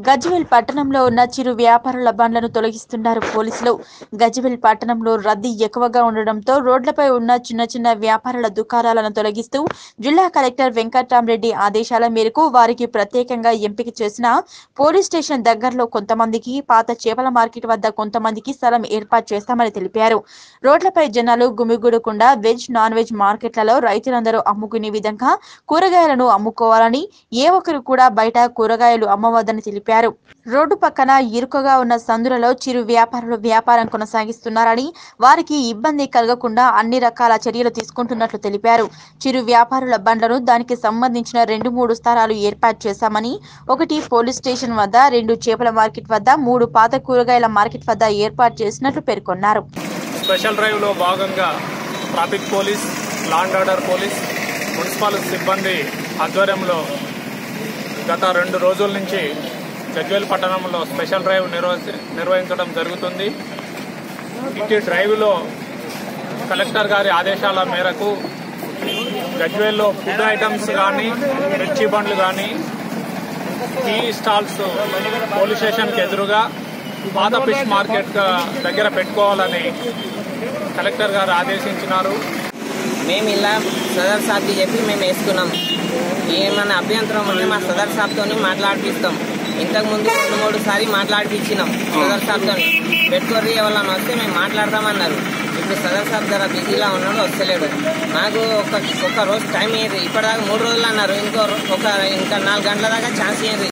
గజ్వెల్ పట్టణంలో ఉన్న చిరు వ్యాపారుల బండ్లను తొలగిస్తున్నారు పోలీసులు గజ్వెల్ పట్టణంలో రద్దీ ఎక్కువగా ఉండడంతో రోడ్లపై ఉన్న చిన్న చిన్న వ్యాపారుల దుకాణాలను తొలగిస్తూ జిల్లా కలెక్టర్ వెంకట్రామరెడ్డి ఆదేశాల మేరకు వారికి ప్రత్యేకంగా ఎంపిక చేసిన పోలీస్ స్టేషన్ దగ్గరలో కొంతమందికి పాత చేపల మార్కెట్ వద్ద కొంతమందికి స్థలం ఏర్పాటు చేస్తామని తెలిపారు రోడ్లపై జనాలు గుమిగూడకుండా వెజ్ నాన్ వెజ్ మార్కెట్లలో రైతులందరూ అమ్ముకునే విధంగా కూరగాయలను అమ్ముకోవాలని ఏ ఒక్కరు కూడా బయట కూరగాయలు అమ్మవద్దని తెలిపారు రోడ్డు పక్కన ఇరుకుగా ఉన్న సందులలో చిరు వ్యాపారులు వ్యాపారం కొనసాగిస్తున్నారని వారికి ఇబ్బంది కలగకుండా అన్ని రకాల చర్యలు తీసుకుంటున్నట్లు తెలిపారు చిరు వ్యాపారుల బండ్లను దానికి సంబంధించిన రెండు మూడు స్థలాలు ఏర్పాటు చేశామని ఒకటి పోలీస్ స్టేషన్ వద్ద రెండు చేపల మార్కెట్ వద్ద మూడు పాత కూరగాయల మార్కెట్ వద్ద ఏర్పాటు చేసినట్లు పేర్కొన్నారు స్పెషల్ డ్రైవ్లో భాగంగా traffic police law and order police municipal సిబ్బంది ఆధ్వర్యంలో గత రెండు రోజుల నుంచి గజ్వేల్ పట్టణంలో స్పెషల్ డ్రైవ్ నిర్వహి నిర్వహించడం జరుగుతుంది ఇట్టి డ్రైవ్లో కలెక్టర్ గారి ఆదేశాల మేరకు గజ్వేల్లో ఫుడ్ ఐటమ్స్ కానీ మిర్చి బండ్లు కానీ టీ స్టాల్స్ పోలీస్ స్టేషన్కి ఎదురుగా పాత ఫిష్ మార్కెట్ దగ్గర పెట్టుకోవాలని కలెక్టర్ గారు ఆదేశించినారు మేము ఇలా సదర్ సాబ్కి చెప్పి మేము వేసుకున్నాం ఏమన్నా అభ్యంతరం ఉంటే మా సదర్ సాబ్తో మాట్లాడిపిస్తాం ఇంతకుముందు రెండు మూడు సారి మాట్లాడిపించినాం సదర్ సాబ్తో పెట్టుకోర్రి ఎవరన్నా వస్తే మేము మాట్లాడతామన్నారు ఇప్పుడు సదర్ సాబ్ ధర బిజీలా ఉన్నాడు వస్తలేడు నాకు ఒక ఒక రోజు టైం ఇయ్యండి ఇప్పటిదాకా మూడు రోజులు అన్నారు ఇంకో రో- ఒక ఇంకా నాలుగు గంటల దాకా ఛాన్స్ ఇయ్యండి